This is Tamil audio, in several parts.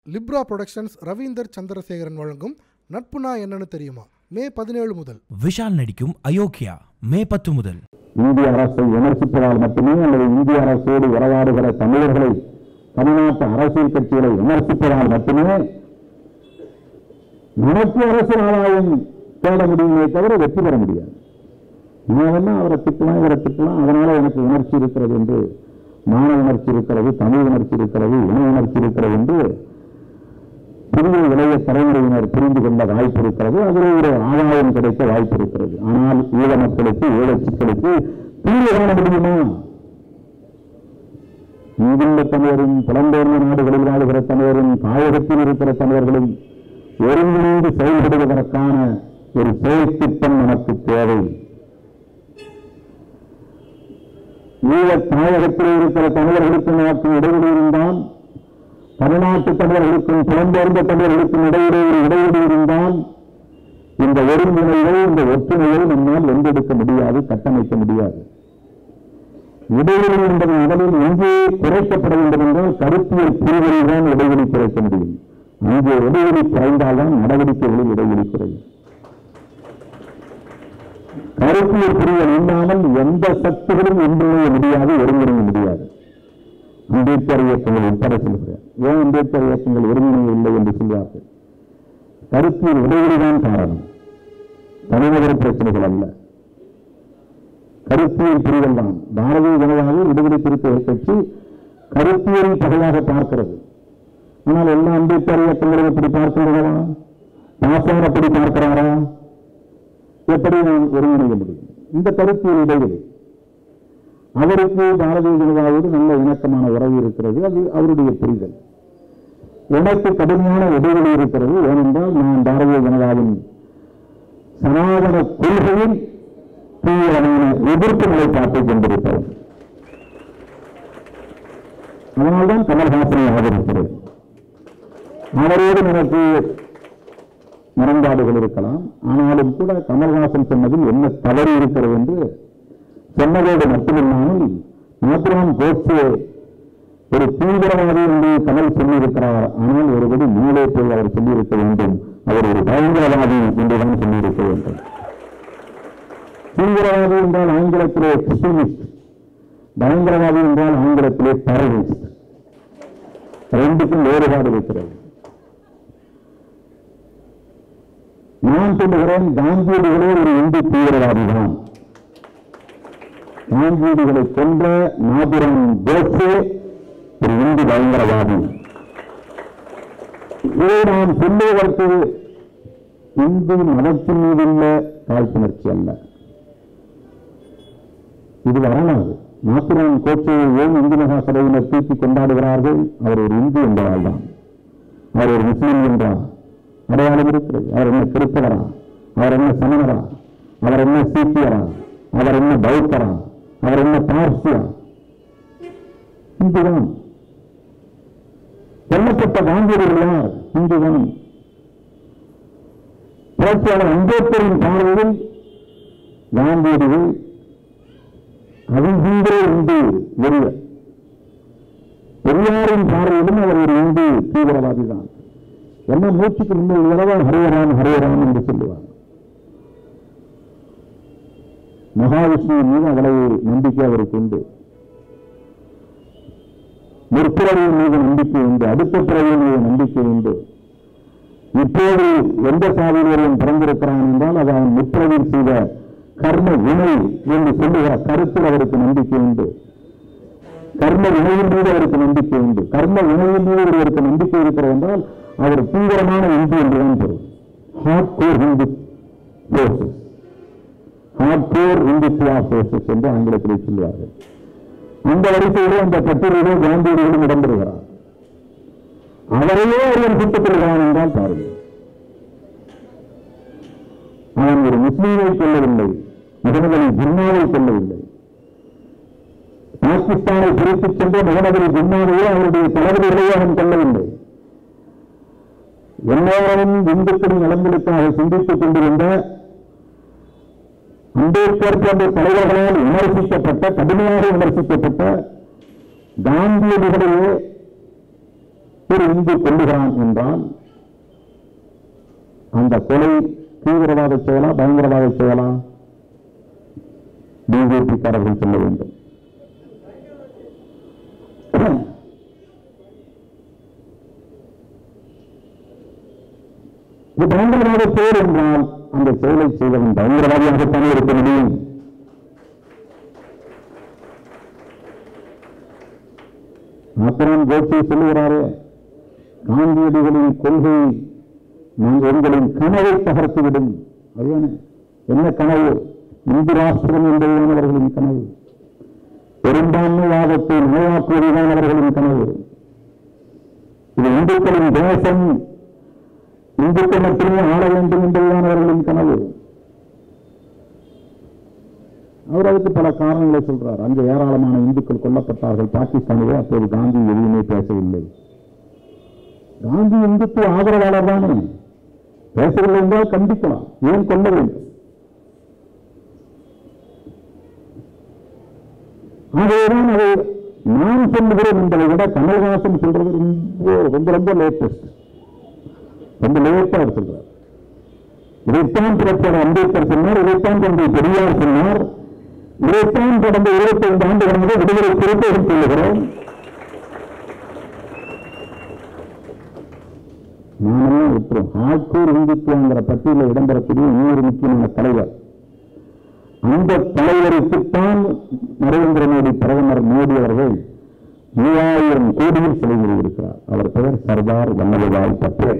லிப்ரா புரொடக்ஷன்ஸ் ரவீந்தர் சந்திரசேகரன் வழங்கும் நட்புனா என்னன்னு தெரியுமா மே பதினேழு முதல் விஷால் நடிக்கும் அயோக்கியா மே பத்து முதல் இந்திய அரசை விமர்சிப்பதால் மட்டுமே அல்லது இந்திய அரசோடு உறவாடுகிற தமிழர்களை தமிழ்நாட்டு அரசியல் கட்சிகளை விமர்சிப்பதால் மட்டுமே நமக்கு அரசு ஆதாயம் தேட முடியுமே தவிர வெற்றி பெற முடியாது நான் வேணா அவரை திட்டலாம் இவரை திட்டலாம் அதனால எனக்கு உணர்ச்சி இருக்கிறது என்று மான உணர்ச்சி இருக்கிறது தமிழ் உணர்ச்சி இருக்கிறது இன உணர்ச்சி இருக்கிறது என்று புதிய இளைய தலைமுறையினர் புரிந்து கொள்ள வாய்ப்பு இருக்கிறது அதில் ஒரு ஆதாயம் கிடைக்க வாய்ப்பு இருக்கிறது ஆனால் ஈழ மக்களுக்கு ஈழ சிக்கலுக்கு தீர்வு காண முடியுமா இங்குள்ள தமிழரும் புலம்பெயர்ந்த நாடுகளில் வாழுகிற தமிழரும் தாயகத்தில் இருக்கிற தமிழர்களும் ஒருங்கிணைந்து செயல்படுவதற்கான ஒரு செயல் திட்டம் நமக்கு தேவை ஈழ தாயகத்தில் இருக்கிற தமிழர்களுக்கு நமக்கு இடைவெளி இருந்தால் தமிழ்நாட்டு தமிழர்களுக்கும் புலம்பெயர்ந்த தமிழர்களுக்கும் இடையிலே ஒரு இடைவெளி இருந்தால் இந்த ஒருங்கிணைவை இந்த ஒற்றுமையை நம்மால் வென்றெடுக்க முடியாது கட்டமைக்க முடியாது இடைவெளி என்பது முதலில் எங்கே குறைக்கப்பட வேண்டும் என்றால் கருத்தியல் பிரிவுகளில் தான் இடைவெளி குறைக்க முடியும் அங்கே இடைவெளி குறைந்தால்தான் நடவடிக்கைகளில் இடைவெளி குறையும் கருத்தியல் பிரிவுகள் இல்லாமல் எந்த சக்திகளும் ஒன்றிணைய முடியாது ஒருங்கிணைய முடியாது அம்பேத்கர் இயக்கங்கள் உட்பட சொல்கிறேன் ஏன் அம்பேத்கர் இயக்கங்கள் ஒருங்கிணைய இல்லை என்று சொல்வார்கள் கருத்தியல் இடைவெளிதான் காரணம் தனிநபர பிரச்சனைகள் அல்ல கருத்தியல் பிரிவுகள் தான் பாரதிய ஜனதாவை விடுதலை திருத்த கட்சி கருத்தியல் பகையாக பார்க்கிறது ஆனால் எல்லா அம்பேத்கர் இயக்கங்களும் எப்படி பார்க்கின்றனவா பாசார் அப்படி பார்க்கிறாரா எப்படி நாம் ஒருங்கிணைய முடியும் இந்த கருத்தியல் இடைவெளி அவருக்கு பாரதிய ஜனதாவோடு நல்ல இணக்கமான உறவு இருக்கிறது அது அவருடைய புரிதல் எனக்கு கடுமையான இடைவெளி இருக்கிறது ஏனென்றால் நான் பாரதிய ஜனதாவின் சனாதன கொள்கையில் தீவிரமான எதிர்ப்பு நிலைப்பாட்டை கொண்டிருக்கிறேன் அதனால்தான் கமல்ஹாசனை ஆதரிக்கிறேன் அவரோடு எனக்கு முரண்பாடுகள் இருக்கலாம் ஆனாலும் கூட கமல்ஹாசன் சொன்னதில் என்ன தவறு இருக்கிறது என்று சொன்னதோடு மட்டுமில்லாமல் மாத்திரம் கோட்சே ஒரு தீவிரவாதி என்று கமல் சொல்லியிருக்கிறார் ஆனால் ஒருபடி மேலே போய் அவர் சொல்லியிருக்க வேண்டும் அவர் ஒரு பயங்கரவாதி என்றுதான் சொல்லியிருக்க வேண்டும் தீவிரவாதி என்றால் ஆங்கிலத்திலே எக்ஸ்ட்ரீமிஸ்ட் பயங்கரவாதி என்றால் ஆங்கிலத்திலே டெரரிஸ்ட் ரெண்டுக்கும் வேறுபாடு இருக்கிறது நான் சொல்லுகிறேன் காந்தியடிகளே ஒரு இந்து தீவிரவாதி தான் காந்தியடிகளை கொன்ற நாபுரம் கோட்சே ஒரு இந்து பயங்கரவாதி இதை நாம் சொல்லுவதற்கு இந்து மதத்தின் மீதுள்ள காழ்ப்புணர்ச்சி அல்ல இது வரலாறு நாத்துராம் கோட்சையை ஏன் இந்து மகா சபையினர் தூக்கி கொண்டாடுகிறார்கள் அவர் ஒரு இந்து என்பதால் தான் அவர் ஒரு முஸ்லீம் என்றார் அடையாளம் இருக்கிறது அவர் என்ன கிறிஸ்தவரா அவர் என்ன சமணரா அவர் என்ன சீக்கியரா அவர் என்ன பௌத்தரா அவர் என்ன பார்சியா இந்துதான் கொல்லப்பட்ட காந்தியடிகள் யார் இந்துதான் புரட்சியாளர் அம்பேத்கரின் பார்வையில் காந்தியடிகள் அவிந்தே இந்து வெறிய பெரியாரின் பார்வையிலும் அவர் ஒரு இந்து தீவிரவாதி தான் என்ன மூச்சுக்கு முன்னால் இரவா ஹரியராம் ஹரியராம் என்று சொல்லுவார் மகாவிஷ்ணுவின் மீது அவ்வளவு நம்பிக்கை அவருக்கு உண்டு முற்பிறவியின் மீது நம்பிக்கை உண்டு அடுத்த பிறவியின் மீது நம்பிக்கை உண்டு இப்போது எந்த சாதியில் ஒருவன் பிறந்திருக்கிறான் என்றால் அது அவன் முற்பிறவியில் செய்த கர்ம வினை என்று சொல்லுகிற கருத்தில் அவருக்கு நம்பிக்கை உண்டு கர்ம வினையின் மீது அவருக்கு நம்பிக்கை உண்டு கர்ம வினையின் மீது ஒருவருக்கு நம்பிக்கை இருக்கிறது என்றால் அவர் தீவிரமான இந்து என்றுதான் பொருள் hard core Hindu forces hard core Hindutva forces என்று ஆங்கிலத்திலே சொல்வார்கள் அந்த வரிசையிலே அந்த பட்டியலிலே காந்தியடிகளும் இடம்பெறுகிறார் அவரையே ஒருவன் சுட்டுக்கொள்கிறான் என்றால் பாருங்கள் அவன் ஒரு முஸ்லீமை கொல்லவில்லை முகமது அலி ஜின்னாவை கொல்லவில்லை பாகிஸ்தானை பிரித்துச் சென்ற முகமது அலி ஜின்னாவையே அவருடைய தளபதிகளையே அவன் கொல்லவில்லை எல்லோரும் இந்துக்களின் நலன்களுக்காக சிந்தித்துக் கொண்டிருந்த அம்பேத்கர் போன்ற தலைவர்களால் விமர்சிக்கப்பட்ட கடுமையாக விமர்சிக்கப்பட்ட காந்தியடிகளையே ஒரு இந்து கொள்ளுகிறான் என்றால் அந்த கொலை தீவிரவாத செயலா பயங்கரவாத செயலா பிஜேபிக்காரர்கள் சொல்ல வேண்டும் இது பயங்கரவாத செயல் என்றால் அந்த செயலை செய்தவன் பயங்கரவாதியாகத்தானே இருக்க முடியும் நாத்தனான் கோட்சை சொல்லுகிறாரே காந்தியடிகளின் கொள்கை நாங்கள் எங்களின் கனவை தகர்த்துவிடும் அதுதானே என்ன கனவு இந்து ராஷ்டிரம் என்பதுதான் அவர்களின் கனவு பெரும்பான்மைவாதத்தை நிலையாக்குவதுதான் அவர்களின் கனவு இது இந்துக்களின் தேசம் இந்துக்கள் மட்டுமே ஆள வேண்டும் என்பதுதான் அவர்களின் கனவு அவர் அதுக்கு பல காரணங்களை சொல்றார் அங்கு ஏராளமான இந்துக்கள் கொல்லப்பட்டார்கள் பாகிஸ்தானிலே அப்போது காந்தி எதுவுமே பேசவில்லை காந்தி இந்துத்துவ ஆதரவாளர் தானே பேசவில்லை என்றால் கண்டிக்கலாம் ஏன் கொல்ல வேண்டும் ஆகவேதான் அதை நான் சொல்லுகிறேன் என்பதை விட கமல்ஹாசன் சொல்றது ரொம்ப ரொம்ப ரொம்ப லேட்டஸ்ட் ரொம்ப லேட்டா அவர் சொல்றார் இதைத்தான் புரட்சியாளர் அம்பேத்கர் சொன்னார் இதைத்தான் தந்தை பெரியார் சொன்னார் இதைத்தான் கடந்த இருபத்தி ஐந்து ஆண்டுகளாக விடுதலை சிறுத்தைகள் சொல்லுகிறோம் நாமெல்லாம் விட்டுரும் ஹார்ட்கோர் இந்துத்துவங்கிற பட்டியலில் இடம்பெறக்கூடிய இன்னொரு முக்கியமான தலைவர் அந்த தலைவருக்குத்தான் நரேந்திர மோடி பிரதமர் மோடி அவர்கள் மூவாயிரம் கோடியில் செலவு இருக்கிறார் அவர் பெயர் சர்தார் வல்லபாய் பட்டேல்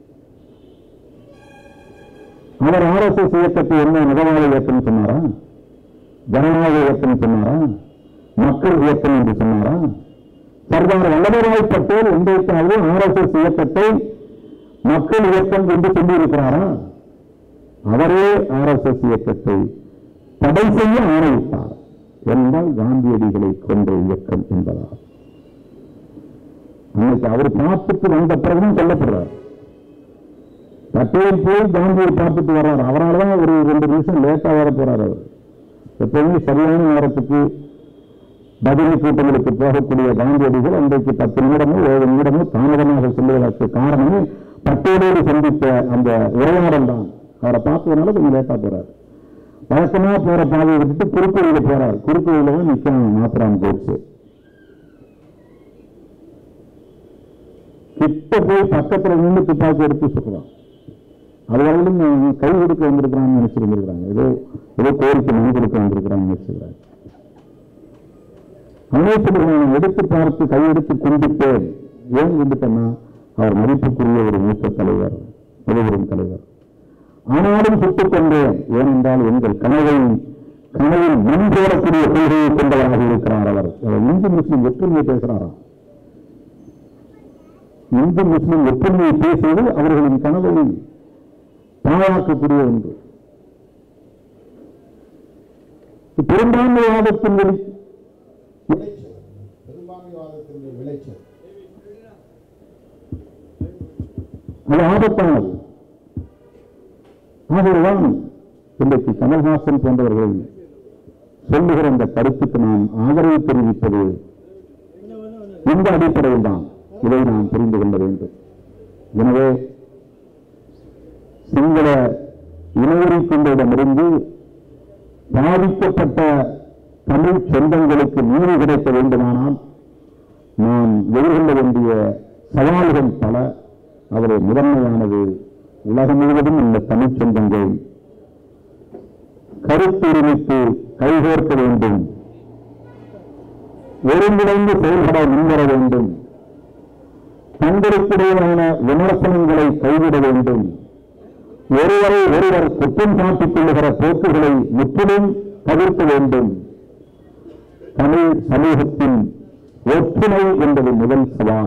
அவர் ஆர்எஸ்எஸ் இயக்கத்தை என்ன மதவாத இயக்கம் சொன்னாரா ஜனநாயக இயக்கம் சொன்னாரா மக்கள் இயக்கம் என்று சொன்னாரா சர்தார் வல்லபாய் பட்டேல் இன்றைக்காவது ஆர்எஸ்எஸ் இயக்கத்தை மக்கள் இயக்கம் என்று சொல்லியிருக்கிறாரா அவரே ஆர்எஸ்எஸ் இயக்கத்தை தடை செய்ய ஆணையிட்டார் என்றால் காந்தியடிகளை கொன்ற இயக்கம் என்பதால் அன்னைக்கு அவர் பார்த்துட்டு வந்த பிறகும் சொல்லப்படுறார் பட்டேல் போய் காந்தியை பார்த்துட்டு வர்றார் அவரால் தான் ஒரு ரெண்டு நிமிஷம் லேட்டா வர போறார் அவர் எப்பவுமே சரியான நேரத்துக்கு பதில் கூட்டங்களுக்கு போகக்கூடிய காந்தியடிகள் அன்றைக்கு பத்து நிமிடமோ ஏழு நிமிடமோ தாமதமாக சொல்லுவதற்கு காரணமே பட்டேலோடு சந்தித்த அந்த உரையாடல் தான் அவரை பார்த்ததுனால கொஞ்சம் லேட்டா போறார் வழக்கமா போற பாதையை விட்டுட்டு குறுக்கு வழியில போறார் குறுக்கு வழியில தான் நிற்கும் நாத்ராம் கோட்ஸு கிட்ட போய் பக்கத்துல நின்று துப்பாக்கி எடுத்து சுடுறான் அது வரையிலும் கை கொடுக்க வந்திருக்கிறான்னு நினைச்சிருந்திருக்கிறாங்க ஏதோ ஏதோ கோரிக்கை மனு கொடுக்க வந்திருக்கிறான்னு நினைச்சிருக்கிறாங்க அனைத்து எடுத்து பார்த்து கையெடுத்து கும்பிட்டேன் ஏன் கும்பிட்டேன்னா அவர் மதிப்புக்குரிய ஒரு மூத்த தலைவர் முதல்வரின் தலைவர் ஆனாலும் சுட்டுக் கொண்டேன் ஏனென்றால் எங்கள் கனவை கனவில் மண் போடக்கூடிய கொள்கையை கொண்டவராக இருக்கிறார் அவர் அவர் இந்து முஸ்லிம் ஒற்றுமையை பேசுகிறாராம் இந்து முஸ்லிம் ஒற்றுமையை பேசுவது அவர்களின் கனவை பாழாக்கக்கூடிய ஒன்று பெரும்பான்மைவாதத்தின் வெளி பெரும்பான்மைவாதத்தின் விளைச்சல் அது ஆபத்தானது ஆகவேதான் இன்றைக்கு கமல்ஹாசன் போன்றவர்கள் சொல்லுகிற இந்த கருத்துக்கு நாம் ஆதரவு தெரிவிப்பது இந்த அடிப்படையில் தான் இதை நாம் புரிந்து கொள்ள வேண்டும் எனவே சிங்கள இனவெறி கொண்டரிடமிருந்து பாதிக்கப்பட்ட தமிழ் சொந்தங்களுக்கு நீதி கிடைக்க வேண்டுமானால் நாம் எதிர்கொள்ள வேண்டிய சவால்கள் பல அதில் முதன்மையானது உலகம் முழுவதும் உள்ள தமிழ்ச் சொந்தங்கள் கருத்துரிமைக்கு கைகோர்க்க வேண்டும் ஒருங்கிணைந்து செயல்பட முன்வர வேண்டும் தங்களுக்கிடையிலான விமர்சனங்களை கைவிட வேண்டும் ஒருவரை ஒருவர் குற்றம் சாட்டிக் கொள்ளுகிற போக்குகளை முற்றிலும் தவிர்க்க வேண்டும் தமிழ் சமூகத்தின் ஒற்றுமை என்பது முதல் சவால்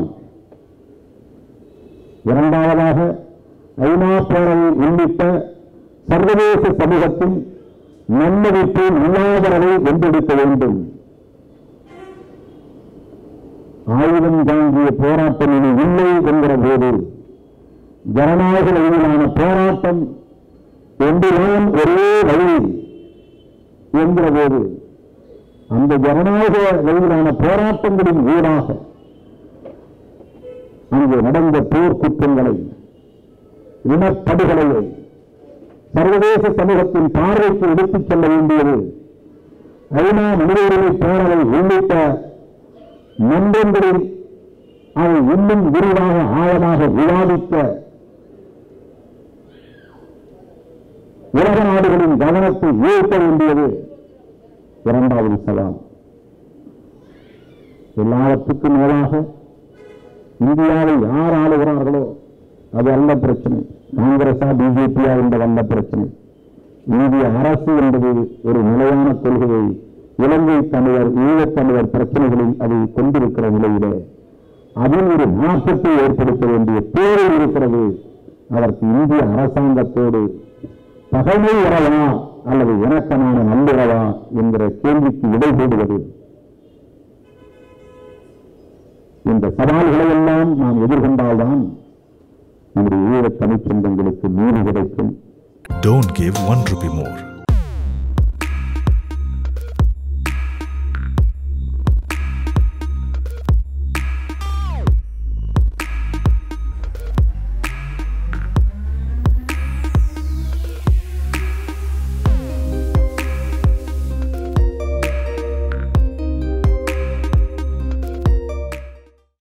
இரண்டாவதாக ஐநா பேரவை உள்ளிட்ட சர்வதேச சமூகத்தின் நன்மதிப்பு நல்லாதரவை வென்றெடுக்க வேண்டும் ஆயுதம் தாங்கிய போராட்டம் இனி இல்லை என்கிற போது ஜனநாயக வழியிலான போராட்டம் ஒன்றுதான் ஒரே வழி என்கிற போது அந்த ஜனநாயக வழியிலான போராட்டங்களின் ஊடாக அங்கே நடந்த போர் குற்றங்களை இனப்படுகொலையை சர்வதேச சமூகத்தின் பார்வைக்கு எடுத்துச் செல்ல வேண்டியது ஐநா மனித உரிமை பேரவை உள்ளிட்ட மன்றங்களில் அதை இன்னும் விரிவாக ஆழமாக விவாதிக்க உலக நாடுகளின் கவனத்தை ஈர்க்க வேண்டியது இரண்டாவது சவால் எல்லாவற்றுக்கும் மேலாக இந்தியாவை யார் ஆளுகிறார்களோ அது அல்ல பிரச்சனை காங்கிரஸா பிஜேபியா என்பதல்ல பிரச்சனை இந்திய அரசு என்பது ஒரு நிலையான கொள்கையை இலங்கை தமிழர் ஈழத் தமிழர் பிரச்சனைகளில் அதை கொண்டிருக்கிற நிலையிலே அதில் ஒரு மாற்றத்தை ஏற்படுத்த வேண்டிய தேவை இருக்கிறது அதற்கு இந்திய அரசாங்கத்தோடு பகைமை உறவா அல்லது இணக்கமான நல்லுறவா என்கிற கேள்விக்கு விடை தேடுவது இந்த சவால்களை எல்லாம் நாம் எதிர்கொண்டால்தான் நம்முடைய ஈழத் தமிழ்ச் சொந்தங்களுக்கு நீதி கிடைக்கும் Don't give one rupee more.